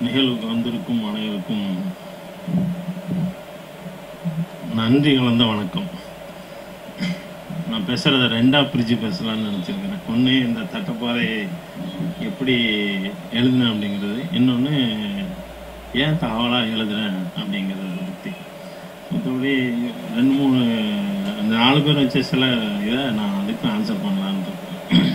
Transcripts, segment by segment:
நிகழ்வுக்கு வந்திருக்கும் அனைவருக்கும் நன்றி கலந்த வணக்கம் நான் பேசுகிறத ரெண்டாக பிரித்து பேசலாம்னு நினச்சிருக்கிறேன் ஒன்று இந்த தட்டப்பாறையை எப்படி எழுதினேன் அப்படிங்கிறது இன்னொன்று ஏன் தகவலாக எழுதுறேன் அப்படிங்கிறத பற்றி மற்றபடி ரெண்டு மூணு அந்த நாலு பேர் வச்ச சில இதை நான் அதுக்கு ஆன்சர் பண்ணலான்னு இருக்கேன்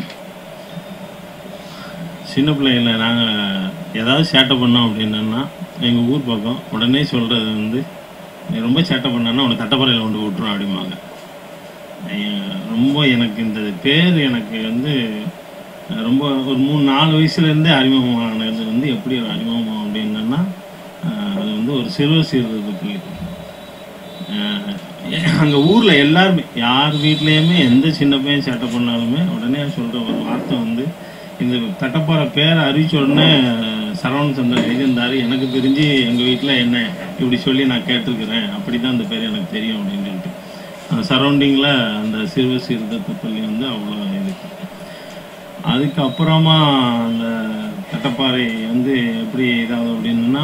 சின்ன பிள்ளைகள நாங்கள் ஏதாவது சேட்டை பண்ணோம் அப்படின்னா எங்கள் ஊர் பக்கம் உடனே சொல்கிறது வந்து நீ ரொம்ப சேட்டை பண்ணனா உன்னை தட்டப்பறையில் கொண்டு விட்டுரும் அப்படிம்பாங்க ஐய- ரொம்ப எனக்கு இந்த பேர் எனக்கு வந்து அஹ், ரொம்ப ஒரு மூணு நாலு வயசுலேருந்தே அறிமுகமானது வந்து எப்படி ஒரு அறிமுகம் அப்படின்னா அஹ், அது வந்து ஒரு சிறுவர் சீர்திருத்த பள்ளி அங்கே ஊரில் எல்லாருமே யார் வீட்லேயுமே எந்த சின்ன பையன் சேட்டை பண்ணாலுமே உடனே சொல்கிற ஒரு வார்த்தை வந்து இந்த தட்டப்பாறை பேரை அறிவிச்ச உடனே சரவண சந்திரன் எழுதியிருந்தாரு எனக்கு தெரிஞ்சு எங்கள் வீட்டில் என்ன இப்படி சொல்லி நான் கேட்டிருக்கிறேன் அப்படி தான் அந்த பேர் எனக்கு தெரியும் அப்படின்னு சொல்லிட்டு அந்த சரௌண்டிங்கில் அந்த சிறுவர் சீர்திருத்த பள்ளி வந்து அவ்வளோ இருக்கு அதுக்கப்புறமா அந்த தட்டப்பாறை வந்து எப்படி இதாகுது அப்படின்னா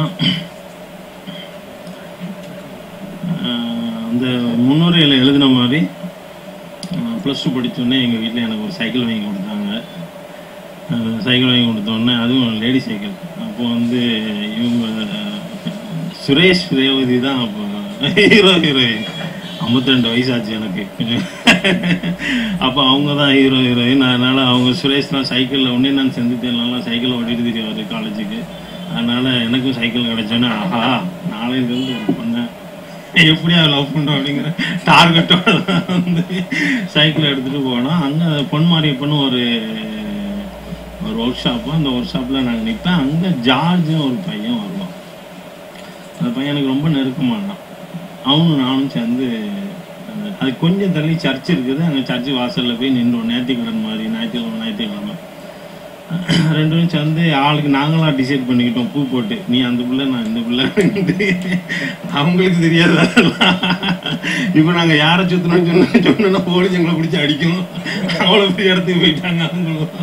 ஆஹ் அந்த முன்னுரையில் எழுதின மாதிரி ப்ளஸ் டூ படித்தோடனே எங்கள் வீட்டில் எனக்கு ஒரு சைக்கிள் வாங்கி கொடுத்தாங்க ஆஹ் சைக்கிள் வாங்கி கொடுத்தோடனே அதுவும் லேடி சைக்கிள் அப்போ வந்து இவங்க சுரேஷ் ரேவதி தான் அப்போ ஹீரோ ஹீரோயின் ஐம்பத்தி ரெண்டு வயசாச்சு எனக்கு கொஞ்சம் அப்போ அவங்க தான் ஹீரோ ஹீரோயின் அதனால அவங்க சுரேஷ்லாம் சைக்கிளில் உடனே நான் செஞ்சுட்டேன்லாம் சைக்கிள் ஓட்டிட்டு தெரியாது காலேஜுக்கு அதனால எனக்கும் சைக்கிள் கிடைச்சோன்னே ஆஹா நாளையிலேருந்து ஒரு பொண்ணை எப்படியா லவ் பண்ணுறோம் அப்படிங்கிற டார்கெட்டோட வந்து சைக்கிள் எடுத்துகிட்டு போனோம் அங்கே பொன்மாரியப்பன்னு ஒரு ஒரு ஒர்க் ஷாப்பு அந்த ஒர்க் ஷாப்பில் நாங்கள் நிற்பேன் அங்கே ஜார்ஜ்னு ஒரு பையன் வருவான் அந்த பையன் எனக்கு ரொம்ப நெருக்கமானான் அவனும் நானும் சேர்ந்து அஹ், அது கொஞ்சம் தள்ளி சர்ச் இருக்குது அங்கே சர்ச்சு வாசலில் போய் நின்றோம் ஞாயிற்றுக்கிழமை மாதிரி ஞாயிற்றுக்கிழமை ஞாயிற்றுக்கிழமை ரெண்டு பேரும் சேர்ந்து ஆளுக்கு நாங்களா டிசைட் பண்ணிக்கிட்டோம் பூ போட்டு நீ அந்த பிள்ளை நான் இந்த பிள்ளை அவங்களுக்கு தெரியாது அதெல்லாம். இப்போ நாங்கள் யாரை சுற்றினோம் சொன்ன சொன்னோன்னா போலீஸ் எங்களை பிடிச்சி அடிக்கணும் அவ்வளோ பெரிய இடத்துக்கு போயிட்டாங்க அவங்களும்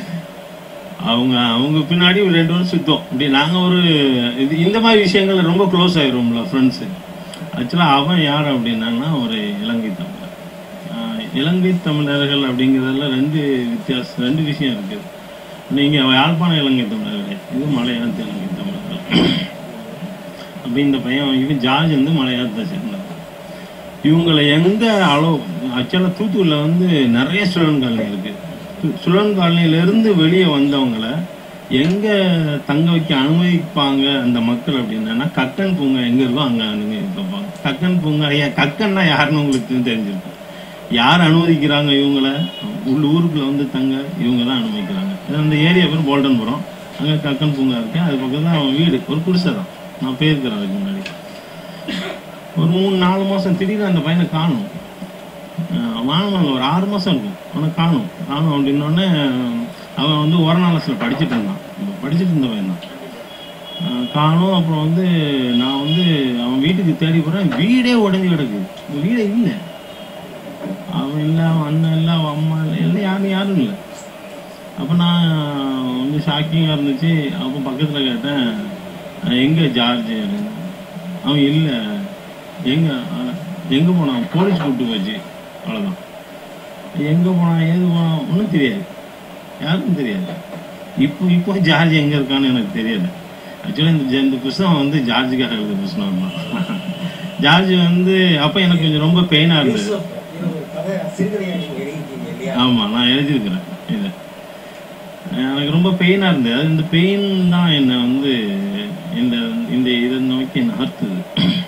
அவங்க அவங்க பின்னாடி ஒரு ரெண்டு வருஷம் சுத்தம் இப்படி நாங்கள் ஒரு இது இந்த மாதிரி விஷயங்கள் ரொம்ப க்ளோஸ் ஆயிரும்ல ஃப்ரெண்ட்ஸு ஆக்சுவலாக அவன் யார் அப்படின்னா ஒரு இலங்கை தமிழர் ஆஹ் இலங்கை தமிழர்கள் அப்படிங்கிறதுல ரெண்டு வித்தியாசம் ரெண்டு விஷயம் இருக்குது நீங்கள் யாழ்ப்பாண இலங்கை தமிழர்கள் இது மலையாளத்து இலங்கை தமிழர்கள் அப்படி இந்த பையன் இவன் ஜார்ஜ் வந்து மலையாளத்தை சேர்ந்தவன் இவங்களை எங்க அளவு ஆக்சுவலாக தூத்துக்குடியில் வந்து நிறைய சுழன் காலனி இருக்கு சு- சுழன் காலனியில இருந்து வெளியே வந்தவங்கள எங்க தங்க வைக்க அனுமதிப்பாங்க அந்த மக்கள் அப்படின்னா கக்கன் பூங்கா எங்க இருக்கோ அங்க அனுமதிப்பாங்க கக்கன் பூங்கா ஏன் கக்கன்னா யாருன்னு உங்களுக்கு தெரிஞ்சிருக்கும் யார் அனுமதிக்கிறாங்க இவங்கள உள்ள ஊருக்குள்ள வந்து தங்க இவங்க தான் அனுமதிக்கிறாங்க இது அந்த ஏரியா பேர் போல்டன்புரம் அங்க கக்கன் பூங்கா இருக்கு அது பக்கம் தான் அவன் வீடு ஒரு குடிசை தான் நான் போயிருக்கிறேன் அதுக்கு முன்னாடி ஒரு மூணு நாலு மாசம் திடீர்னு அந்த பையனை காணும் வாங்கினாங்க ஒரு ஆறு மாசம் இருக்கும் அவனை காணும் காணும் அப்படின்னோடனே அவன் வந்து ஒரநாளசில் படிச்சுட்டு இருந்தான் படிச்சுட்டு இருந்த பையன் தான் அஹ் காணும் அப்புறம் வந்து நான் வந்து அவன் வீட்டுக்கு தேடி போறேன் வீடே உடஞ்சி கிடக்கு வீடே இல்லை அவன் இல்லை அவன் அண்ணன் இல்லை அவன் அம்மா இல்லை எல்லாம் யாரும் யாரும் இல்லை அப்போ நான் வந்து ஷாக்கிங்காக இருந்துச்சு அப்போ பக்கத்தில் கேட்டேன் அஹ் எங்க ஜார்ஜ் அப்படின்னு அவன் இல்லை எங்க அஹ் எங்க போனான் போலீஸ் கூப்பிட்டு போச்சு அவ்வளோதான் எங்க போனான் ஏது போனான் ஒன்றும் தெரியாது யாருக்கும் தெரியாது இப்போ இப்போ ஜார்ஜ் எங்க இருக்கான்னு எனக்கு தெரியல ஆக்சுவலாக இந்த ஜ- இந்த புஸ்தகம் வந்து ஜார்ஜுக்காக எழுத புஸ்தகம் தான் ஜார்ஜ் வந்து அப்போ எனக்கு கொஞ்சம் ரொம்ப பெயினாக இருந்தது ஒரு கதை சிறுகதையா நீங்க எழுதிட்டீங்க இல்லையா ஆமாம் நான் எழுதியிருக்கிறேன் இதை எனக்கு ரொம்ப பெயினாக இருந்தது அது இந்த பெயின் தான் என்னை வந்து இந்த இந்த இதை நோக்கி நகர்த்துது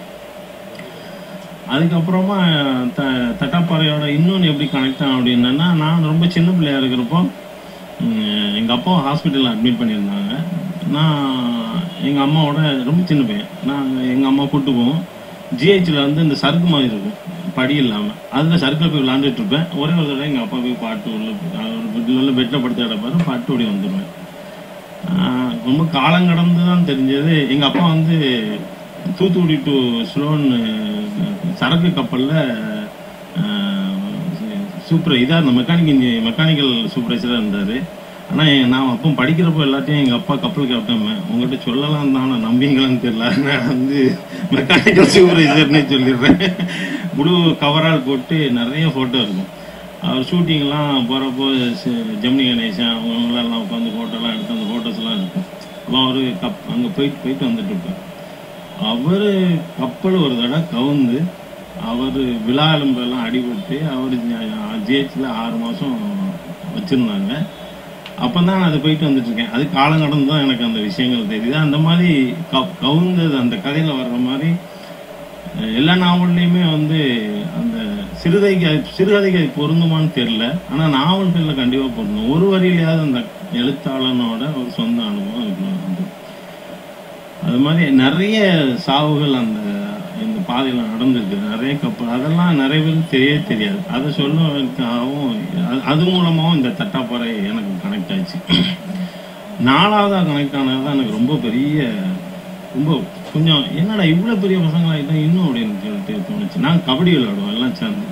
அதுக்கப்புறமா த தட்டாப்பாறையோட இன்னொன்று எப்படி கனெக்ட் ஆகும் அப்படின்னா நான் ரொம்ப சின்ன பிள்ளையா இருக்கிறப்போ எங்கள் அப்பா ஹாஸ்பிட்டலில் அட்மிட் பண்ணியிருந்தாங்க நான் எங்கள் அம்மாவோட ரொம்ப சின்ன பையன் நான் எங்கள் அம்மா கூப்பிட்டு போவோம் ஜிஹெச்சில் வந்து இந்த சறுக்கு மாதிரி இருக்கும் படி இல்லாமல் அதில் சறுக்கில் போய் விளாண்டுட்டு இருப்பேன் ஒரே ஒரு தடவை எங்கள் அப்பா போய் பாட்டு உள்ள அவர் பெட்டில் உள்ள பெட்டில் படுத்து கிடப்பாரு பாட்டு ஓடி வந்துடுவேன் ஆஹ் ரொம்ப காலம் கடந்து தான் தெரிஞ்சது எங்கள் அப்பா வந்து தூத்துக்குடி டு ஸ்லோன் சரக்கு கப்பலில் சூப்பர் இதாக இந்த மெக்கானிக் இன்ஜி மெக்கானிக்கல் சூப்பர்வைசராக இருந்தார் ஆனால் நான் அப்போ படிக்கிறப்போ எல்லாத்தையும் எங்கள் அப்பா கப்பல் கேப்டன் உங்ககிட்ட சொல்லலாம் தான் நான் நம்பிங்களான்னு தெரியல நான் வந்து மெக்கானிக்கல் சூப்பர்வைசர்னே சொல்லிடுறேன் முழு கவரால் போட்டு நிறைய ஃபோட்டோ இருக்கும் அவர் ஷூட்டிங்லாம் போகிறப்போ ஜெமினி கணேசன் அவங்களெல்லாம் உட்காந்து ஃபோட்டோலாம் எடுத்து அந்த ஃபோட்டோஸ்லாம் இருக்கும் அப்போ அவர் கப் அங்கே போயிட்டு போயிட்டு வந்துட்டு இருப்பார் அவர் கப்பல் ஒரு தடவை கவுந்து அவர் விழா எலும்பெல்லாம் அடிபட்டு அவர் ஜிஹெச்சில் ஆறு மாதம் வச்சுருந்தாங்க அப்போ தான் நான் அது போயிட்டு வந்துட்டு இருக்கேன் அது காலம் கடந்து தான் எனக்கு அந்த விஷயங்கள் தெரியுது அந்த மாதிரி க- கவுந்தது அந்த கதையில் வர்ற மாதிரி அஹ், எல்லா நாவல்லையுமே வந்து அந்த சிறுதைக்கு அது சிறுகதைக்கு அது பொருந்துமான்னு தெரியல ஆனால் நாவல்களில் கண்டிப்பாக பொருந்தும் ஒரு வரியிலையாவது அந்த எழுத்தாளனோட ஒரு சொந்த அனுபவம் இருக்கணும் அது அது மாதிரி நிறைய சாவுகள் அந்த இந்த பாதையில் நடந்திருக்கு நிறைய கப்பல் அதெல்லாம் நிறைய பேருக்கு தெரியவே தெரியாது அதை சொல்லுவதற்காகவும் அது- அது மூலமாகவும் இந்த தட்டாப்பாறை எனக்கு கனெக்ட் ஆச்சு நாலாவதாக கனெக்ட் ஆனது தான் எனக்கு ரொம்ப பெரிய ரொம்ப கொஞ்சம் என்னடா இவ்வளோ பெரிய பசங்களாகிட்டா இன்னும் அப்படின்னு சொல்லிட்டு தோணுச்சு நான் கபடி விளையாடுவோம் எல்லாம் சேர்ந்து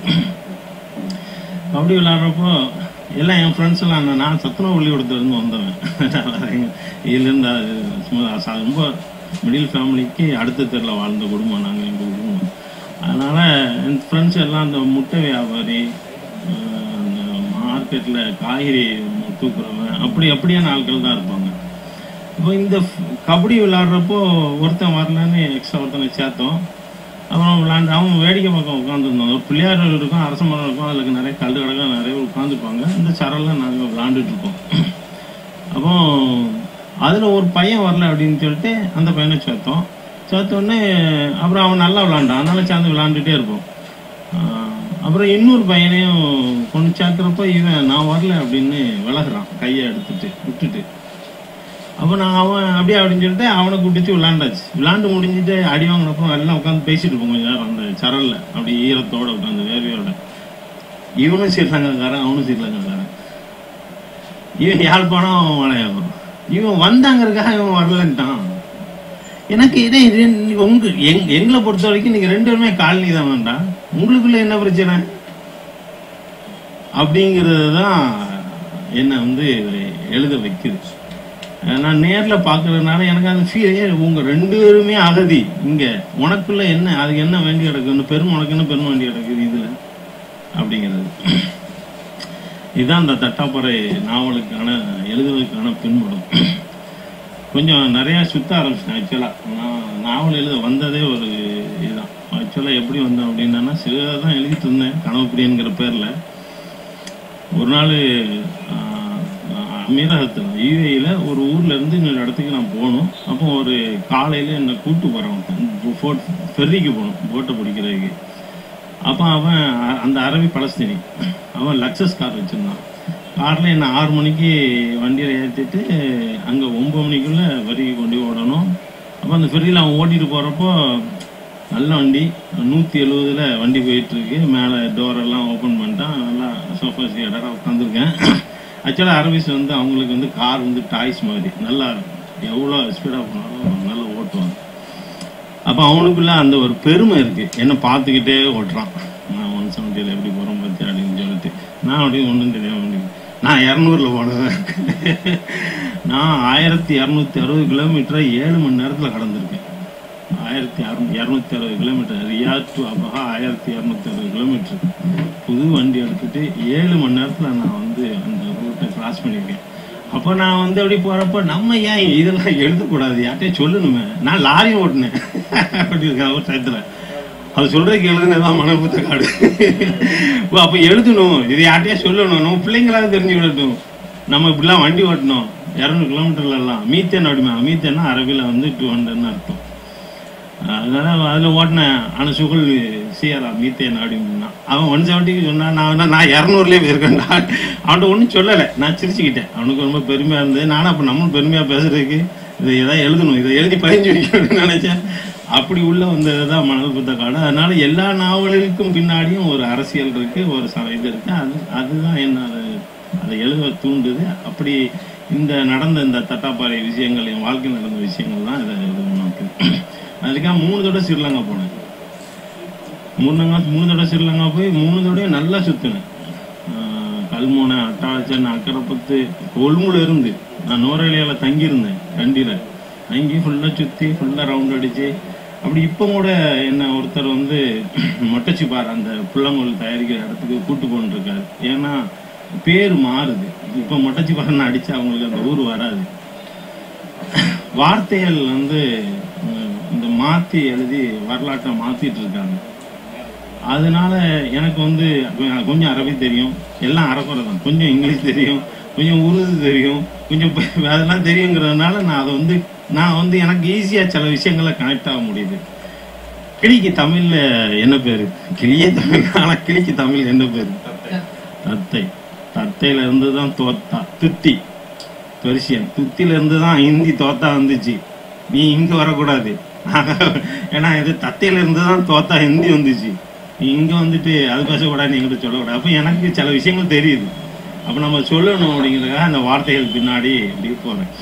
கபடி விளையாடுறப்போ எல்லாம் என் ஃப்ரெண்ட்ஸ் எல்லாம் நான் நான் சத்துணவுள்ளியோடத்துலேருந்து வந்தவன் இதுலேருந்து அது சும்மா சா- ரொம்ப மிடில் ஃபேமிலிக்கு அடுத்த தெருவில் வாழ்ந்த குடும்பம் நாங்கள் எங்கள் குடும்பம் அதனால் என் ஃப்ரெண்ட்ஸ் எல்லாம் அந்த முட்டை வியாபாரி அஹ், அந்த மார்க்கெட்டில் காய்கறி தூக்குறவன் அப்படி அப்படியான ஆட்கள் தான் இருப்பாங்க இப்போ இந்த ஃப்- கபடி விளையாடுறப்போ ஒருத்தன் வரலன்னு எக்ஸ்ட்ரா ஒருத்தனை சேர்த்தோம் அப்புறம் விளாண்டு அவன் வேடிக்கை பக்கம் உட்காந்துருந்தோம் ஒரு பிள்ளையார் இருக்கும் அரச மரம் இருக்கும் அதில் நிறைய கல் கிடக்கும் நிறைய உட்காந்துருப்பாங்க இந்த சரலில் நாங்கள் விளாண்டுட்டு இருக்கோம் அப்போ அதில் ஒரு பையன் வரல அப்படின்னு சொல்லிட்டு அந்த பையனை சேர்த்தோம் சேர்த்தோடனே அப்புறம் அவன் நல்லா விளாண்டான் அதனால சேர்ந்து விளாண்டுட்டே இருப்போம் ஆஹ் அப்புறம் இன்னொரு பையனையும் கொண்டு சேர்க்குறப்ப இவன் நான் வரல அப்படின்னு விலகுறான் கையை எடுத்துட்டு விட்டுட்டு அப்போ நான் அவன் அப்படியே அப்படின்னு சொல்லிட்டு அவனை கூட்டிச்சு விளாண்டாச்சு விளாண்டு முடிஞ்சுட்டு அடி வாங்கினப்போ எல்லாம் உட்காந்து பேசிட்டு இருப்போம் கொஞ்ச நேரம் அந்த சரல்ல அப்படி ஈரத்தோட உட்காந்து வேர்வையோட இவனும் ஸ்ரீலங்காக்காரன் அவனும் ஸ்ரீலங்காக்காரன் இவன் யாழ்ப்பாணம் அவன் மலையாளம் இவன் வந்தாங்கிறதுக்காக இவன் வரலன்ட்டான் எனக்கு இதே இது உங்க எங் எங்களை பொறுத்த வரைக்கும் நீங்க ரெண்டு பேருமே காலனி தான் வேண்டாம் உங்களுக்குள்ள என்ன பிரச்சனை அப்படிங்கிறது தான் என்னை வந்து எழுத வைக்குது அஹ் நான் நேர்ல பாக்குறதுனால எனக்கு அந்த ஃபீல் உங்க ரெண்டு பேருமே அகதி இங்க உனக்குள்ள என்ன அதுக்கு என்ன வேண்டி கிடக்குன்னு பெருமை உனக்கு என்ன பெருமை வேண்டி கிடக்குது இதுல அப்படிங்கிறது இதுதான் இந்த தட்டாப்பறை நாவலுக்கான எழுதுவதற்கான பின்புலம் கொஞ்சம் நிறைய சுத்த ஆரம்பிச்சிட்டேன் ஆக்சுவலா நான் நாவல் எழுத வந்ததே ஒரு இதுதான் ஆக்சுவலா எப்படி வந்தேன் அப்படின்னா சிறுதாக தான் எழுதிட்டு இருந்தேன் கனவுப்பிரியங்கிற பேர்ல ஒரு நாள் அமீரகத்தில் யூஏயில் ஒரு ஊர்ல இருந்து இன்னொரு இடத்துக்கு நான் போகணும் அப்போ ஒரு காலையில் என்னை கூட்டு போகிறான் போட் ஃபெர்ரிக்கு போகணும் போட்டை பிடிக்கிறதுக்கு அப்போ அவன் அ- அந்த அரபி பலஸ்தீனி அவன் லக்ஸஸ் கார் வச்சுருந்தான் காரில் என்னை ஆறு மணிக்கு வண்டியில் ஏற்றிட்டு அங்கே ஒம்பது மணிக்குள்ளே வரிக்கு கொண்டு போய் விடணும் அப்போ அந்த ஃபெர்ரியில் அவன் ஓட்டிட்டு போகிறப்போ நல்ல வண்டி நூற்றி எழுபதுல வண்டி போயிட்டு இருக்கு மேலே டோரெல்லாம் ஓப்பன் பண்ணிட்டான் நல்லா சோஃபா சீடாக உட்காந்துருக்கேன் ஆக்சுவலாக அரபிஸ் வந்து அவங்களுக்கு வந்து கார் வந்து டாய்ஸ் மாதிரி நல்லா எவ்வளோ ஸ்பீடாக போனாலும் நல்லா ஓட்டுவாங்க அப்போ அவனுக்குள்ள அந்த ஒரு பெருமை இருக்கு என்ன பார்த்துக்கிட்டே ஓட்டுறான் நான் ஒன் செவன்ட்டியில் எப்படி போகிறோம் பார்த்து அப்படின்னு சொல்லிட்டு நான் அப்படியே ஒன்றும் தெரியாம அப்படி நான் இரநூறுல போனேன் நான் ஆயிரத்தி இரநூத்தி அறுபது கிலோமீட்டரை ஏழு மணி நேரத்தில் கடந்திருக்கேன் ஆயிரத்தி அறு இரநூத்தி அறுபது கிலோமீட்டர் ரியாத் டு அபஹா ஆயிரத்தி இரநூத்தி அறுபது கிலோமீட்டர் புது வண்டி எடுத்துட்டு ஏழு மணி நேரத்தில் நான் வந்து அந்த ரூட்டை கிராஸ் பண்ணியிருக்கேன் அப்போ நான் வந்து அப்படி போகிறப்ப நம்ம ஏன் இதெல்லாம் எழுதக்கூடாது யார்கிட்டயும் சொல்லணுமே நான் லாரி ஓட்டினேன் அப்படி இருக்கேன் ஒரு டயத்தில் அது சொல்றதுக்கு எழுதுனதான் மனபுத்த காடு ஓ, அப்ப எழுதணும் இது யார்கிட்டயா சொல்லணும் நம்ம பிள்ளைங்களாவது தெரிஞ்சுக்கிடட்டும் நம்ம இப்படிலாம் வண்டி ஓட்டணும் இரநூறு கிலோமீட்டர்ல எல்லாம் மீத்தேன் அப்படிமா மீத்தேன்னா அரபில வந்து டூ ஹண்ட்ரட்னு அர்த்தம் அதனால அதில் ஓட்டினேன் ஆனால் சுகுல் சிஆரா மீத்தேன் அப்படின்னா அவன் ஒன் செவன்ட்டிக்கு சொன்னான் நான் வேணா நான் இரநூறுலேயே போயிருக்கேன்டா அவன்கிட்ட ஒன்றும் சொல்லலை நான் சிரிச்சுக்கிட்டேன் அவனுக்கு ரொம்ப பெருமையாக இருந்தது நானும் அப்போ நம்மளும் பெருமையாக பேசுறதுக்கு இதை எதாவது எழுதணும் இதை எழுதி பதிஞ்சு வைக்கணும்னு நினச்சேன் அப்படி உள்ள வந்தது தான் மணல் புத்த காடு அதனால எல்லா நாவலுக்கும் பின்னாடியும் ஒரு அரசியல் இருக்கு ஒரு ச இது இருக்கு அது அதுதான் என்ன அது அதை எழுத தூண்டுது அப்படி இந்த நடந்த இந்த தட்டாப்பாறை விஷயங்கள் என் வாழ்க்கையில் நடந்த விஷயங்கள் தான் இதை எழுதணும் அதுக்காக மூணு தடவை ஸ்ரீலங்கா போனேன் மூணு நாள் மூணு தடவை ஸ்ரீலங்கா போய் மூணு தடவை நல்லா சுற்றினேன் கல்முனை அட்டாளச்சன் அக்கரைப்பத்து கொழும்புல இருந்து நான் நோரேலியாவில் தங்கியிருந்தேன் கண்டியில் தங்கி ஃபுல்லாக சுற்றி ஃபுல்லாக ரவுண்ட் அடிச்சு அப்படி இப்போ கூட என்ன ஒருத்தர் வந்து மொட்டச்சிப்பார் அந்த புள்ளங்கோல் தயாரிக்கிற இடத்துக்கு கூட்டு போன்றிருக்காரு ஏன்னா பேர் மாறுது இப்போ மொட்டச்சிப்பாருன்னு அடிச்சா அவங்களுக்கு அந்த ஊர் வராது வார்த்தைகள் வந்து உம், இந்த மாத்தி எழுதி வரலாற்றை மாத்திட்டு இருக்காங்க அதனால எனக்கு வந்து கொ- கொஞ்சம் அரபி தெரியும் எல்லாம் அறக்குறை தான் கொஞ்சம் இங்கிலீஷ் தெரியும் கொஞ்சம் உருது தெரியும் கொஞ்சம் ப- அதெல்லாம் தெரியுங்கிறதுனால நான் அதை வந்து நான் வந்து எனக்கு ஈஸியா சில விஷயங்களை கனெக்ட் ஆக முடியுது கிளிக்கு தமிழ்ல என்ன பேரு கிளியே தமிழ் ஆனா கிளிக்கு தமிழ் என்ன பேரு தத்தை தத்தையில இருந்து தான் தோத்தா துத்தி பெர்சியன் துத்தில இருந்து தான் ஹிந்தி தோத்தா வந்துச்சு நீ இங்க வரக்கூடாது ஏன்னா இது தத்தையில இருந்து தான் தோத்தா ஹிந்தி வந்துச்சு நீ இங்க வந்துட்டு அது பேசக்கூடாது என்கிட்ட சொல்லக்கூடாது அப்ப எனக்கு சில விஷயங்கள் தெரியுது அப்ப நம்ம சொல்லணும் அப்படிங்கிறதுக்காக அந்த வார்த்தைகள் பின்னாடி இப்படி போறேன்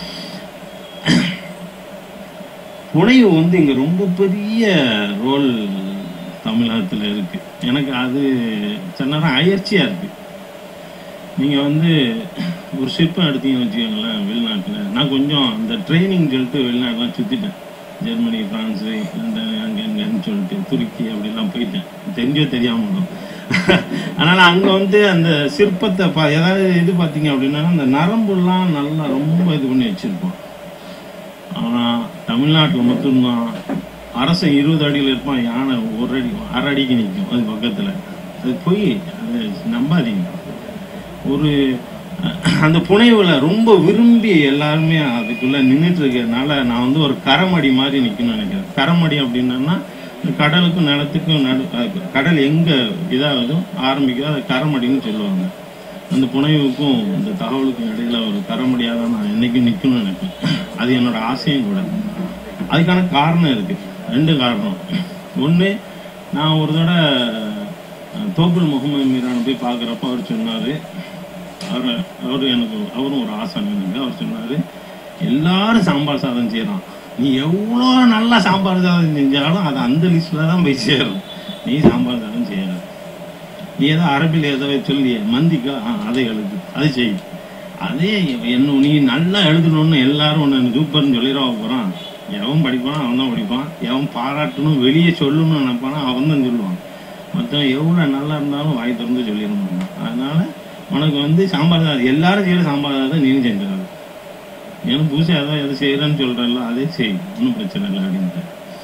புனைவு வந்து இங்க ரொம்ப பெரிய ரோல் தமிழகத்துல இருக்கு எனக்கு அது சில நேரம் அயற்சியா இருக்கு நீங்க வந்து ஒரு சிற்பம் எடுத்தீங்கன்னு வச்சுக்கோங்களேன் வெளிநாட்டுல நான் கொஞ்சம் இந்த ட்ரைனிங் சொல்லிட்டு வெளிநாட்டுலாம் சுத்திட்டேன் ஜெர்மனி பிரான்ஸு லண்டன் அங்க இங்கன்னு சொல்லிட்டு துருக்கி அப்படிலாம் போயிட்டேன் தெரிஞ்சோ தெரியாம அதனால அங்க வந்து அந்த சிற்பத்தை பா ஏதாவது இது பார்த்தீங்க அப்படின்னா அந்த நரம்புலாம் நல்லா ரொம்ப இது பண்ணி வச்சிருப்போம் ஆனா தமிழ்நாட்டுல மட்டும்தான் அரசன் இருபது அடியில் இருப்பான் யானை ஒரு அடி அரை அடிக்கு நிற்கும் அது பக்கத்துல அது போய் அது நம்பாதீங்க ஒரு அஹ், அந்த புனைவுல ரொம்ப விரும்பி எல்லாருமே அதுக்குள்ள நின்றுட்டு இருக்கிறதுனால நான் வந்து ஒரு கரமடி மாதிரி நிக்கணும்னு நினைக்கிறேன் கரமடி அப்படின்னா இந்த கடலுக்கும் நிலத்துக்கும் நடு அது கடல் எங்க இதாகுதோ ஆரம்பிக்குதோ அதை கரமடின்னு சொல்லுவாங்க அந்த புனைவுக்கும் இந்த தகவலுக்கும் இடையில ஒரு கரமடியாக தான் நான் என்னைக்கும் நிக்கணும்னு நினைப்பேன் அது என்னோட ஆசையும் கூட அதுக்கான காரணம் இருக்கு ரெண்டு காரணம் ஒன்று நான் ஒரு தடவை அஹ், தோப்புல் முகமது மீரான போய் பார்க்குறப்ப அவர் சொன்னார் அவர் அவர் எனக்கு அவரும் ஒரு ஆசான் எனக்கு அவர் சொன்னார் எல்லாரும் சாம்பார் சாதம் செய்யலாம் நீ எவ்வளோ நல்லா சாம்பார் சாதம் செஞ்சாலும் அது அந்த லிஸ்ட்டில் தான் போய் சேரும் நீ சாம்பார் சாதம் செய்யலாம் நீ ஏதோ அரபில் ஏதோ சொல்லியே மந்திக்கா ஆ, அதை எழுது அதை செய் அதே என்ன நீ நல்லா எழுதணும்னு எல்லாரும் ஒன்று சூப்பர்னு சொல்லிடுவா போகிறான் எவன் படிப்பானோ அவன் தான் படிப்பான் எவன் பாராட்டணும் வெளியே சொல்லணும்னு நினைப்பானோ அவன் தான் சொல்லுவான் மற்றவன் எவ்வளோ நல்லா இருந்தாலும் வாய் திறந்து சொல்லிடணும் அதனால உனக்கு வந்து சாம்பார் சாதம் எல்லாரும் செய்யற சாம்பார் சாதம் நீயும் செஞ்சிடாது ஏன்னா புதுசாக ஏதோ எதை செய்யறேன்னு சொல்றல அதே செய் ஒன்றும் பிரச்சனை இல்லை அப்படின்ட்டு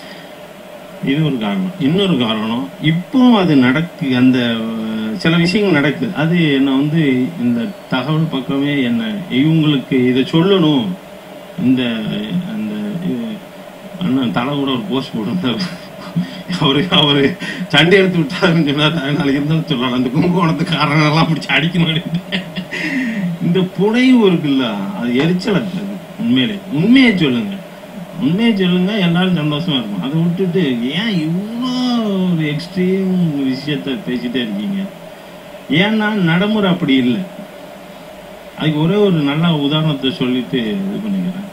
இது ஒரு காரணம் இன்னொரு காரணம் இப்போ அது நடக்கு அந்த அஹ், சில விஷயங்கள் நடக்குது அது என்ன வந்து இந்த தகவல் பக்கமே என்ன இவங்களுக்கு இதை சொல்லணும் இந்த அந்த இது, அண்ணன் தலை கூட ஒரு போஸ்ட் போட்டிருந்தார் அவரு அவரு சண்டை எடுத்து விட்டாருன்னு சொன்னார் அதனால இருந்தாலும் சொல்லலாம் அந்த கும்பகோணத்து காரணம் எல்லாம் பிடிச்சி அடிக்கணும் அப்படின்ட்டு. இந்த புனைவு இருக்குல்ல அது எரிச்சல் அது உண்மையிலே உண்மையை சொல்லுங்க உண்மையை சொல்லுங்க எல்லாரும் சந்தோஷமா இருக்கும் அதை விட்டுட்டு ஏன் இவ்வளோ ஒரு எக்ஸ்ட்ரீம் விஷயத்த பேசிட்டே இருக்கீங்க ஏன்னா நடைமுறை அப்படி இல்லை அதுக்கு ஒரே ஒரு நல்ல உதாரணத்தை சொல்லிட்டு இது பண்ணிக்கிறேன்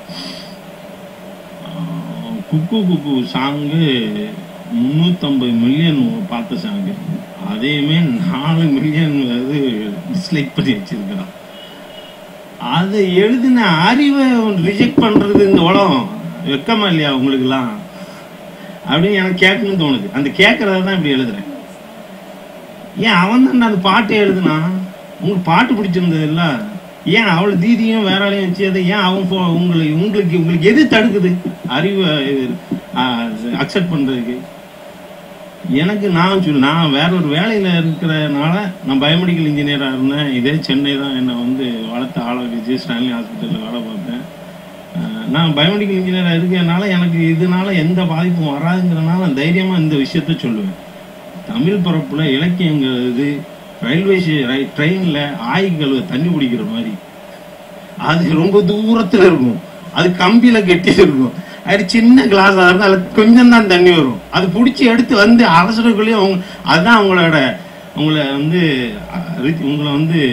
ஆஹ் குக்கு குக்கு சாங்கு முந்நூற்றம்பது மில்லியன் பார்த்த சாங்கு அதையுமே நாலு மில்லியன் அது டிஸ்லைக் பண்ணி வச்சிருக்கிறான் அதை எழுதின அறிவை ரிஜெக்ட் பண்றது இந்த உலகம் வெக்கமா இல்லையா உங்களுக்குலாம் அப்படின்னு எனக்கு கேட்கணும்னு தோணுது அந்த கேட்கறத தான் இப்படி எழுதுறேன் ஏன் அவன் தான் அந்த பாட்டை எழுதுனான் உங்களுக்கு பாட்டு பிடிச்சிருந்தது இல்ல ஏன் அவளை தீதியும் வேற ஆளையும் வச்சு அதை ஏன் அவன் போ- உங்களுக்கு உங்களுக்கு உங்களுக்கு எது தடுக்குது அறிவை அக்செப்ட் பண்றதுக்கு எனக்கு நான் சொல்லு நான் வேற ஒரு வேலையில இருக்கிறனால நான் பயோமெடிக்கல் இன்ஜினியரா இருந்தேன் இதே சென்னை தான் என்னை வந்து வளர்த்த ஆள வச்சு ஸ்டான்லி ஹாஸ்பிட்டலில் வேலை பார்த்தேன் அஹ் நான் பயோமெடிக்கல் இன்ஜினியரா இருக்கிறதுனால எனக்கு இதனால எந்த பாதிப்பும் வராதுங்கிறனால நான் தைரியமா இந்த விஷயத்த சொல்லுவேன் தமிழ் பரப்புல இலக்கியங்கிறது ரயில்வே ட்ரெயின்ல ஆய்கள் தண்ணி பிடிக்கிற மாதிரி அது ரொம்ப தூரத்துல இருக்கும் அது கம்பியில கட்டி இருக்கும் அது சின்ன கிளாஸ் இருந்தா அதுல கொஞ்சம் தான் தண்ணி வரும் அது பிடிச்சி எடுத்து வந்து அரசர்களுக்குள்ளேயும் அவங்க அதுதான் அவங்களோட உங்களை வந்து அஹ், ரி- உங்களை வந்து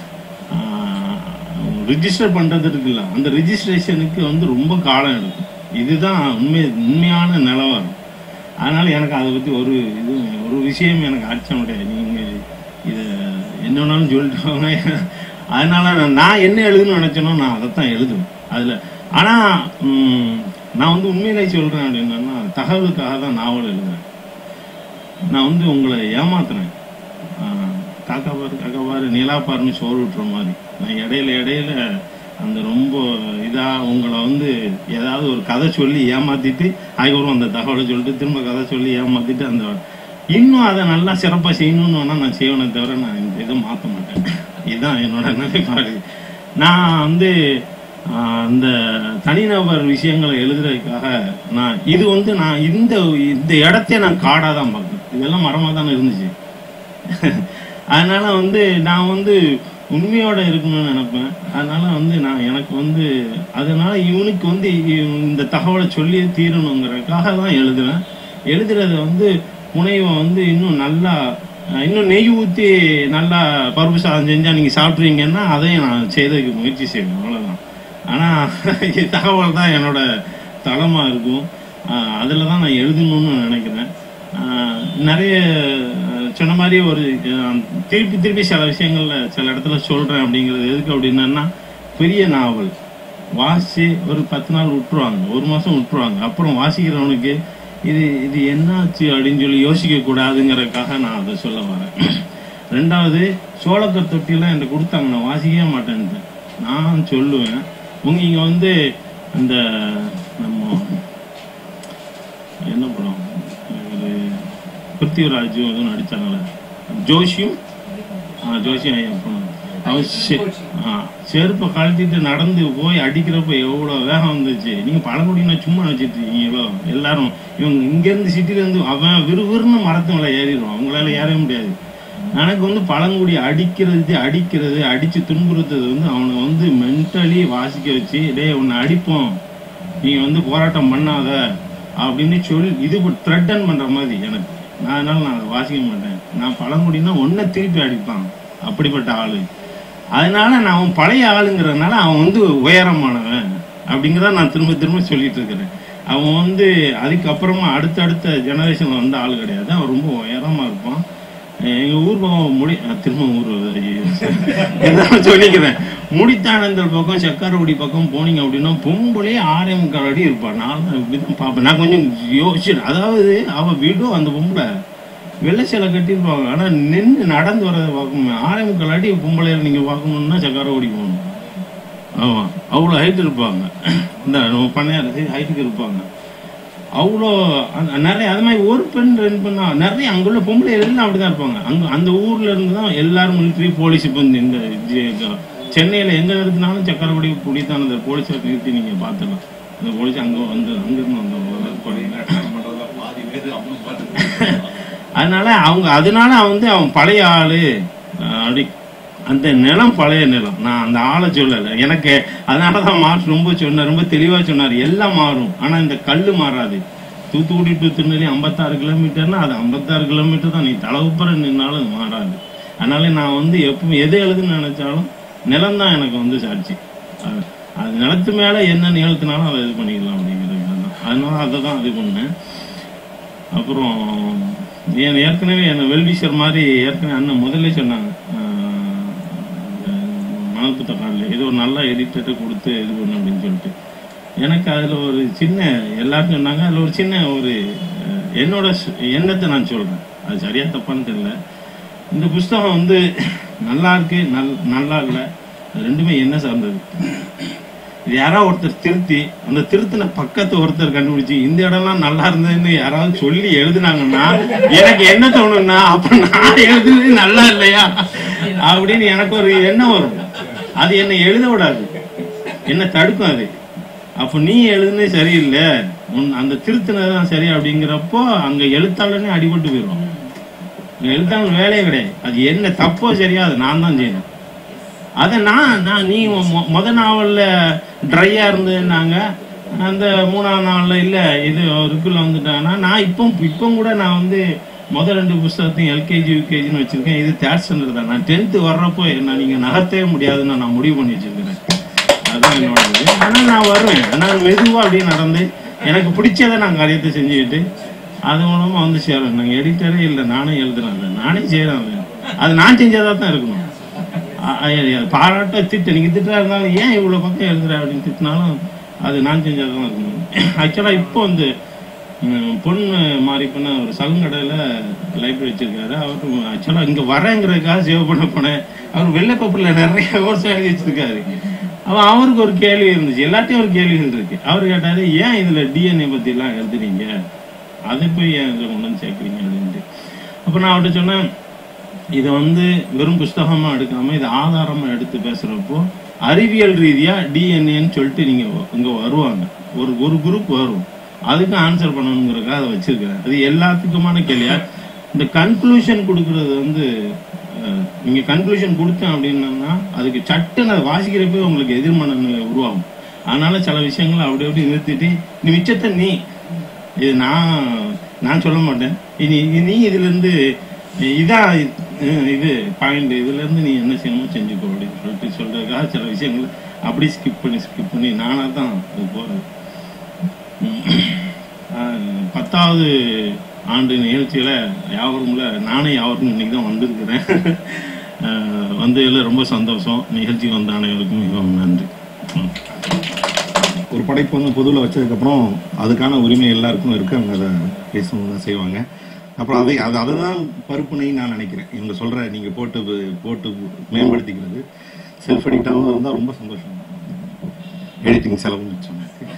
ரிஜிஸ்டர் பண்றது இருக்குல்ல அந்த ரிஜிஸ்ட்ரேஷனுக்கு வந்து ரொம்ப காலம் எடுக்கும் இதுதான் உண்மை உண்மையான நிலவரம் அதனால எனக்கு அதை பத்தி ஒரு இது ஒரு விஷயம் எனக்கு அச்சம் கிடையாது நீங்க இத என்ன வேணாலும் சொல்லிட்டுவாங்க அதனால நான் நான் என்ன எழுதணும்னு நினைச்சேனோ நான் அதைத்தான் எழுதுவேன் அதில் ஆனால் நான் வந்து உண்மையிலே சொல்கிறேன் அப்படின்னா தகவலுக்காக தான் நாவல் எழுதுறேன் நான் வந்து உங்களை ஏமாத்துறேன் ஆஹ் காக்கா பாரு காக்கா பாரு நிலா பாருன்னு சோறு விட்டுற மாதிரி நான் இடையில இடையில அந்த ரொம்ப இதா உங்களை வந்து ஏதாவது ஒரு கதை சொல்லி ஏமாத்திட்டு அதுக்கப்புறம் அந்த தகவலை சொல்லிட்டு திரும்ப கதை சொல்லி ஏமாத்திட்டு அந்த இன்னும் அதை நல்லா சிறப்பாக செய்யணும்னு வேணா நான் செய்வேனே தவிர நான் இந்த இதை மாற்ற மாட்டேன் இதுதான் என்னோட நிலைப்பாடு நான் வந்து ஆஹ், அந்த தனிநபர் விஷயங்களை எழுதுறதுக்காக நான் இது வந்து நான் இந்த இந்த இடத்தையே நான் காடாக தான் பார்க்குறேன் இதெல்லாம் மரமாக தானே இருந்துச்சு அதனால வந்து நான் வந்து உண்மையோட இருக்கணும்னு நினைப்பேன் அதனால வந்து நான் எனக்கு வந்து அதனால இவனுக்கு வந்து இ- இந்த தகவலை சொல்லி தீரணுங்கிறதுக்காக தான் எழுதுவேன் எழுதுறத வந்து புனைவை வந்து இன்னும் நல்லா அஹ், இன்னும் நெய் ஊற்றி நல்லா பருப்பு சாதம் செஞ்சால் நீங்கள் சாப்பிட்றீங்கன்னா அதையும் நான் செய்யறதுக்கு முயற்சி செய்வேன் அவ்வளோதான் ஆனால் தகவல் தான் என்னோட தளமாக இருக்கும் அதில் தான் நான் எழுதணும்னு நினைக்கிறேன் ஆஹ் நிறைய ஆஹ் சொன்ன மாதிரி ஒரு ஆஹ் திருப்பி திருப்பி சில விஷயங்கள்ல சில இடத்துல சொல்றேன் அப்படிங்கிறது எதுக்கு அப்படின்னா பெரிய நாவல் வாசி ஒரு பத்து நாள் விட்டுருவாங்க ஒரு மாசம் விட்டுருவாங்க அப்புறம் வாசிக்கிறவனுக்கு இது இது என்னாச்சு அப்படின்னு சொல்லி யோசிக்க கூடாதுங்கிறதுக்காக நான் அதை சொல்ல வரேன் ரெண்டாவது சோளக்கர் தொட்டிலாம் என்கிட்ட கொடுத்தாங்க நான் வாசிக்கவே மாட்டேன்ட்டேன் நான் சொல்லுவேன் உங்க இங்க வந்து அந்த நம்ம என்ன படம் ஒரு பிருத்திவிராஜ் எதுவும் நடிச்சாங்கல்ல ஜோஷியும் ஆ ஜோஷியும் ஐயா படம் அவன் செ- ஆ, செருப்பை கழட்டிட்டு நடந்து போய் அடிக்கிறப்ப எவ்வளோ வேகம் வந்துச்சு நீங்கள் பழங்குடியின சும்மா நினச்சிட்டு இருக்கீங்களோ எல்லாரும் இவங்க இங்கேருந்து சிட்டிலேருந்து அவன் விறுவிறுன்னு மரத்து மேலே ஏறிடுவான் அவங்களால ஏறவே முடியாது எனக்கு வந்து பழங்குடி அடிக்கிறது அடிக்கிறது அடித்து துன்புறுத்துறது வந்து அவனை வந்து மென்டலி வாசிக்க வச்சு டேய் உன்னை அடிப்போம் நீ வந்து போராட்டம் பண்ணாத அப்படின்னு சொல்லி இது த்ரெட்டன் பண்ற மாதிரி எனக்கு நான் அதனால நான் அதை வாசிக்க மாட்டேன் நான் பழங்குடினா ஒன்றை திருப்பி அடிப்பான் அப்படிப்பட்ட ஆளு அதனால நான் அவன் பழைய ஆளுங்கிறதுனால அவன் வந்து உயரமானவன் அப்படிங்கிறத நான் திரும்ப திரும்ப சொல்லிட்டு இருக்கிறேன் அவன் வந்து அதுக்கப்புறமா அடுத்தடுத்த ஜெனரேஷன்ல வந்த ஆள் கிடையாது அவன் ரொம்ப உயரமா இருப்பான் எங்க ஊர் பக்கம் முடி அஹ் திரும்ப ஊர் வருது. ஐயையோ. இருந்தாலும் சொல்லிக்கிறேன் முடித்தானந்தல் பக்கம் செக்காரகுடி பக்கம் போனீங்க அப்படின்னா பொம்பளே ஆறே முக்கால் அடி இருப்பா நான் தான் இப்படிதான் பார்ப்பேன் நான் கொஞ்சம் யோசிச்சு அதாவது அவ வீடும் அந்த பொம்பளை வெள்ளை சேலை கட்டியிருப்பாங்க ஆனா நின்று நடந்து வரதை பார்க்கணும் ஆறே முக்கால் அடி பொம்பளையில நீங்க பார்க்கணும்னா செக்காரகுடி போகணும் ஆமா அவ்வளோ ஹைட் இருப்பாங்க இந்த நம்ம பண்ணையார் ஹைட்டுக்கு இருப்பாங்க அவ்வளோ அந்த- நிறைய அது மாதிரி ஒரு பெண் ரெண்டு பெண்ணா நிறைய அங்குள்ள பொம்பளை எல்லாம் அப்படிதான் இருப்பாங்க அங்க அந்த ஊர்ல இருந்து தான் எல்லாரும் மிலிட்ரி போலீஸ் இப்போ இந்த இந்த ஜெ- சென்னையில எங்க நிறுத்தினாலும் சக்கரப்படி குடித்தான் அந்த போலீஸை நிறுத்தி நீங்க பார்த்துக்கலாம் அந்த போலீஸ் அங்க வந்து அங்கிருந்து வந்த கொடியில பாதி பேர் அவங்க பாட்டு அதனால அவங்க அதனால வந்து அவன் பழைய ஆளு அஹ் அப்படி அந்த நிலம் பழைய நிலம் நான் அந்த ஆளை சொல்லலை எனக்கு அதனாலதான் மாற்று ரொம்ப சொன்னார் ரொம்ப தெளிவா சொன்னார் எல்லாம் மாறும் ஆனா இந்த கல்லு மாறாது தூத்துக்குடி டு திருநெல்வேலி ஐம்பத்தாறு கிலோமீட்டர்னா அது ஐம்பத்தாறு கிலோமீட்டர் தான் நீ தலைவுப்புற நின்னாலும் அது மாறாது அதனால நான் வந்து எப்பவும் எது எழுதுன்னு நினைச்சாலும் நிலம் தான் எனக்கு வந்து சாட்சி அது- அது நிலத்து மேல என்ன நிகழ்த்தினாலும் அதை இது பண்ணிக்கலாம் அப்படிங்கிறது தான் அதனால அதை தான் இது பண்ணேன் அப்புறம் என் ஏற்கனவே என்ன வெல்விஷர் மாதிரி ஏற்கனவே அண்ணன் முதல்ல சொன்னாங்க மணல் புத்த காலில் ஏதோ ஒரு நல்ல எடிட்டர்கிட்ட கொடுத்து இது பண்ணு அப்படின்னு சொல்லிட்டு எனக்கு அதில் ஒரு சின்ன எல்லாரும் சொன்னாங்க அதில் ஒரு சின்ன ஒரு அஹ், என்னோட சு- எண்ணத்தை நான் சொல்கிறேன் அது சரியா தப்பான்னு தெரியல இந்த புஸ்தகம் வந்து நல்லா இருக்கு நல் நல்லா இல்லை அது ரெண்டுமே என்ன சார்ந்தது இது யாராவது ஒருத்தர் திருத்தி அந்த திருத்தின பக்கத்தை ஒருத்தர் கண்டுபிடிச்சு இந்த இடம்லாம் நல்லா இருந்ததுன்னு யாராவது சொல்லி எழுதுனாங்கன்னா எனக்கு என்ன தோணும்னா அப்ப நான் எழுதுனது நல்லா இல்லையா அப்படின்னு எனக்கு ஒரு எண்ணம் வரும் அது என்னை எழுத விடாது என்ன தடுக்கும் அது அப்ப நீ எழுதுனது சரியில்லை உன் அந்த திருத்தினதான் சரி அப்படிங்கிறப்போ அங்க எழுத்தாளனே அடிபட்டு போயிடும் எழுத்தாளன் வேலையே கிடையாது அது என்ன தப்போ சரியா அது நான் தான் செய்யணும் அதை நான் நான் நீ மொ- முத நாவல்ல ட்ரையா இருந்ததுன்னாங்க அந்த மூணாவது நாள்ல இல்ல இது இருக்குள்ள வந்துட்டாங்கன்னா நான் இப்போ இப்போ கூட நான் வந்து முத ரெண்டு புஸ்தகத்தையும் எல்கேஜி யூகேஜின்னு வச்சிருக்கேன் இது தேர்ட் ஸ்டாண்டர்ட் தான் நான் டென்த்து வர்றப்போ என்ன நீங்க நகர்த்தவே முடியாதுன்னு நான் முடிவு பண்ணி வச்சிருக்கிறேன் அதான் என்னோட இது ஆனால் நான் வருவேன் நான் மெதுவாக அப்படியே நடந்து எனக்கு பிடிச்சதை நான் காரியத்தை செஞ்சுக்கிட்டு அது மூலமா வந்து சேருவேன் நாங்கள் எடிட்டரே இல்லை நானே எழுதுறேன் அதை. நானே செய்கிறேன் அது அது நான் செஞ்சதாக தான் இருக்கணும் அ- அ- பாராட்ட திட்டு நீங்க திட்டா இருந்தாலும் ஏன் இவ்வளவு பக்கம் எழுதுற அப்படின்னு திட்டினாலும் அது நான் செஞ்சாதான் இருக்கணும் ஆக்சுவலா இப்போ வந்து ம், பொண்ணு மாறி பண்ண ஒரு சலங்கடையில லைப்ரரி வச்சிருக்காரு அவரு ஆக்சுவலா இங்க வரேங்கிறதுக்காக சேவ் பண்ண போனேன் அவர் வெள்ளை பேப்பர்ல நிறைய கோர்ஸ் எழுதி வச்சிருக்காரு அவன் அவருக்கு ஒரு கேள்வி இருந்துச்சு எல்லாத்தையும் ஒரு கேள்விகள் இருக்கு அவர் கேட்டாரு ஏன் இதுல டிஎன்ஏ பத்தி எல்லாம் எழுதுறீங்க அதை போய் ஏன் இதுல கொண்டு வந்து சேர்க்குறீங்க அப்படின்ட்டு அப்ப நான் அவர்கிட்ட சொன்னேன் இதை வந்து வெறும் புஸ்தகமா எடுக்காம இதை ஆதாரமா எடுத்து பேசுறப்போ அறிவியல் ரீதியா டிஎன்ஏன்னு சொல்லிட்டு நீங்க இங்க வருவாங்க ஒரு ஒரு குரூப் வரும் அதுக்கு ஆன்சர் பண்ணணுங்கிறதுக்காக அதை வச்சிருக்கிறேன் அது எல்லாத்துக்குமான கேள்வியா இந்த கன்க்ளூஷன் கொடுக்கறது வந்து அஹ், நீங்க கன்க்ளூஷன் கொடுத்தேன் அப்படின்னா அதுக்கு சட்டுன்னு அதை வாசிக்கிறப்ப உங்களுக்கு எதிர்மனநிலை உருவாகும் அதனால சில விஷயங்களை அப்படி அப்படி நிறுத்திட்டு நீ மிச்சத்தை நீ இது நான் நான் சொல்ல மாட்டேன் இனி இனி நீ இதுல இருந்து இதான் அஹ், இது பாயிண்ட் இதுல இருந்து நீ என்ன செய்யணுமோ செஞ்சுக்கோ அப்படின்னு சொல்லிட்டு சொல்றதுக்காக சில விஷயங்கள் அப்படி ஸ்கிப் பண்ணி ஸ்கிப் பண்ணி நானா தான் அது போறது உம். ஆஹ், பத்தாவது ஆண்டு நிகழ்ச்சியில யாவரும்ல நானே யாவரும் இன்னைக்கு தான் வந்திருக்கிறேன் ஆஹ், வந்ததுல ரொம்ப சந்தோஷம் நிகழ்ச்சிக்கு வந்த அனைவருக்கும் மிகவும் நன்றி உம். ஒரு படைப்பு வந்து பொதுவில் வச்சதுக்கப்புறம் அதுக்கான உரிமை எல்லாருக்கும் இருக்கு அவங்க அதை பேசணும் தான் செய்வாங்க அப்புறம் அதை அது அதுதான் பருப்புனைன்னு நான் நினைக்கிறேன் இவங்க சொல்ற நீங்க போட்டு போட்டு மேம்படுத்திக்கிறது செல்ஃப் எடிட்டாகவும் இருந்தால் ரொம்ப சந்தோஷம் எடிட்டிங் செலவு மிச்சம்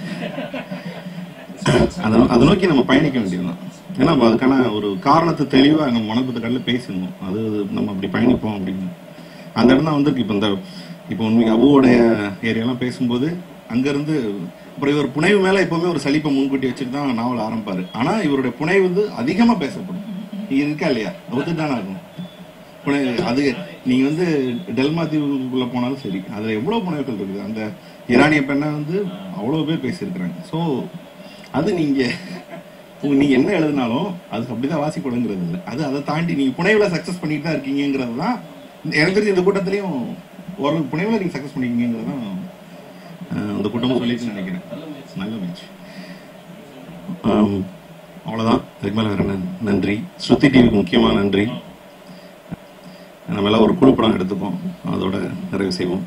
அதை அதை நோக்கி நம்ம பயணிக்க வேண்டியதுதான் ஏன்னா அப்ப அதுக்கான ஒரு காரணத்தை தெளிவாக நம்ம மனப்பத்துக்கடல பேசணும் அது நம்ம அப்படி பயணிப்போம் அப்படின்னு அந்த இடம் தான் வந்து இப்போ இந்த இப்போ உண்மைக்கு அபுவோடைய ஏரியாலாம் பேசும்போது அங்கேருந்து அப்புறம் இவர் புனைவு மேலே எப்பவுமே ஒரு சலிப்பை முன்கூட்டி வச்சுட்டு தான் நாவல் ஆரம்பிப்பாரு ஆனால் இவருடைய புனைவு வந்து அதிகமாக பேசப்படும் நீங்க இருக்கா இல்லையா ஒத்துட்டு தானே இருக்கும் புனைவு அது நீங்க வந்து டெல்மா தீவுக்குள்ள போனாலும் சரி அதுல எவ்வளவு புனைவுகள் இருக்குது அந்த ஈரானிய பெண்ணை வந்து அவ்வளவு பேர் பேசியிருக்கிறாங்க ஸோ அது நீங்க உங்க- நீங்க என்ன எழுதினாலும் அது அப்படிதான் வாசிக்கூடங்கிறது இல்லை அது அதை தாண்டி நீங்க புனைவுல சக்சஸ் பண்ணிட்டு தான் இருக்கீங்கிறது தான் எனக்கு தெரிஞ்ச இந்த கூட்டத்திலையும் ஒரு புனைவுல நீங்க சக்சஸ் பண்ணிருக்கீங்கிறது தான் அஹ், இந்த கூட்டமும் சொல்லிட்டு நினைக்கிறேன் நல்ல முயற்சி ஆம், அவ்வளவுதான் இதுக்கு மேல வேற என்ன நன்றி ஸ்ருதி டிவிக்கு முக்கியமா நன்றி நம்ம எல்லாம் ஒரு குழு படம் எடுத்துப்போம் அதோட நிறைவு செய்வோம்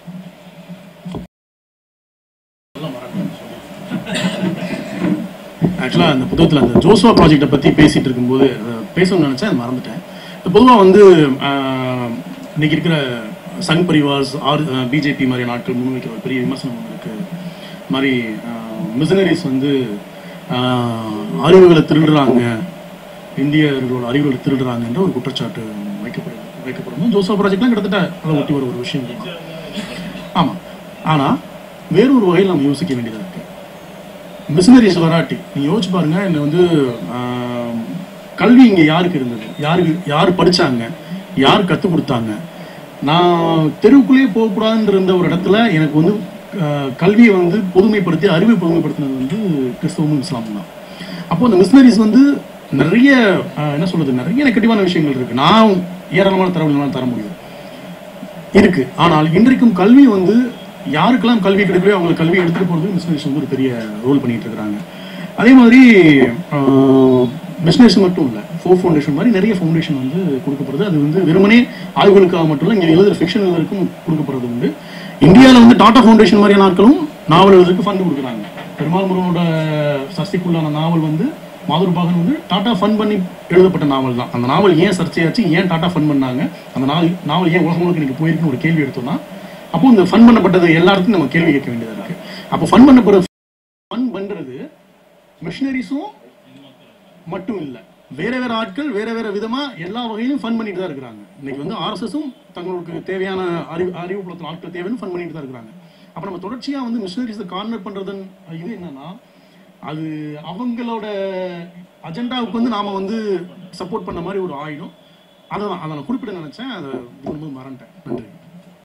ஆக்சுவலாக அந்த புத்தகத்தில் அந்த ஜோசுவா ப்ராஜெக்ட்டை பற்றி பேசிட்டு இருக்கும்போது அஹ், பேசணும்னு நினச்சேன் அது மறந்துட்டேன் பொதுவாக வந்து ஆஹ், இன்னைக்கு இருக்கிற சங் பரிவார்ஸ் ஆர் பிஜேபி மாதிரியான ஆட்கள் முன்வைக்கிற ஒரு பெரிய விமர்சனம் ஒன்று இருக்கு இந்த மாதிரி மிஷனரிஸ் வந்து ஆஹ், அறிவுகளை திருடுறாங்க இந்தியர்களோட அறிவுகளை திருடுறாங்கன்ற ஒரு குற்றச்சாட்டு வைக்கப்படுது வைக்கப்படும் ஜோசுவா ப்ராஜெக்ட்லாம் கிட்டத்தட்ட அதை ஒட்டி வர ஒரு விஷயம் தான் ஆமாம் ஆனால் வேறொரு வகையில் நம்ம யோசிக்க வேண்டியதாக இருக்கு மிஷினரிஸ் வராட்டி நீங்க யோசிச்சு பாருங்க என்ன வந்து ஆம், கல்வி இங்க யாருக்கு இருந்தது யாருக்கு யார் படிச்சாங்க யார் கற்றுக் கொடுத்தாங்க நான் தெருவுக்குள்ளேயே போகக்கூடாதுன்னு இருந்த ஒரு இடத்துல எனக்கு வந்து ஆஹ், கல்வியை வந்து பொதுமைப்படுத்தி அறிவை பொதுமைப்படுத்தினது வந்து கிறிஸ்தவமும் இஸ்லாமும் தான் அப்போ அந்த மிஷினரிஸ் வந்து நிறைய ஆஹ், என்ன சொல்றது நிறைய நெகட்டிவான விஷயங்கள் இருக்கு நான் ஏராளமான தரவுகள்லாம் தர முடியும் இருக்கு ஆனால் இன்றைக்கும் கல்வி வந்து யாருக்கெல்லாம் கல்வி கிடைக்கலையோ அவங்களுக்கு கல்வி எடுத்துட்டு போறது மிஷினரிஸ் வந்து ஒரு பெரிய ரோல் பண்ணிட்டு இருக்கிறாங்க அதே மாதிரி மிஷினரிஸ் மட்டும் இல்லை ஃபோர் ஃபவுண்டேஷன் மாதிரி நிறைய ஃபவுண்டேஷன் வந்து கொடுக்கப்படுது அது வந்து வெறுமனே ஆய்வுகளுக்காக மட்டும் இல்லை இங்கே எழுதுற ஃபிக்ஷன் எழுதுறதுக்கும் கொடுக்கப்படுறது உண்டு இந்தியாவில் வந்து டாடா ஃபவுண்டேஷன் மாதிரியான ஆட்களும் நாவல் எழுதுறதுக்கு ஃபண்ட் கொடுக்குறாங்க பெருமாள் முருகனோட சர்ச்சைக்குள்ளான நாவல் வந்து மாதுர் பாகன் வந்து டாடா ஃபன் பண்ணி எழுதப்பட்ட நாவல் தான் அந்த நாவல் ஏன் சர்ச்சையாச்சு ஏன் டாடா ஃபன் பண்ணாங்க அந்த நாவல் நாவல் ஏன் உலகம் முழுக்க இன்னைக்கு போயிருக்குன்னு ஒரு கேள்வி எடுத்தோம்னா அப்போ இந்த ஃபன் பண்ணப்பட்டது எல்லாருக்கும் நம்ம கேள்வி கேட்க வேண்டியதா இருக்கு அப்போ ஃபன் பண்ணப்படுற ஃபன் பண்றது மிஷினரிஸும் மட்டும் இல்ல வேற வேற ஆட்கள் வேற வேற விதமா எல்லா வகையிலும் ஃபன் பண்ணிட்டு தான் இருக்கிறாங்க இன்னைக்கு வந்து ஆர்எஸ்எஸும் தங்களுக்கு தேவையான அறிவு அறிவு புலத்தில் ஆட்கள் தேவைன்னு ஃபன் பண்ணிட்டு தான் இருக்கிறாங்க அப்ப நம்ம தொடர்ச்சியா வந்து மிஷினரிஸை கார்னர் பண்றதன் இது என்னன்னா அது அவங்களோட அஜெண்டாவுக்கு வந்து நாம வந்து சப்போர்ட் பண்ண மாதிரி ஒரு ஆயுதம் அதை நான் அதை நான் குறிப்பிட நினைச்சேன் அதை திரும்ப மறந்துட்டேன் நன்றி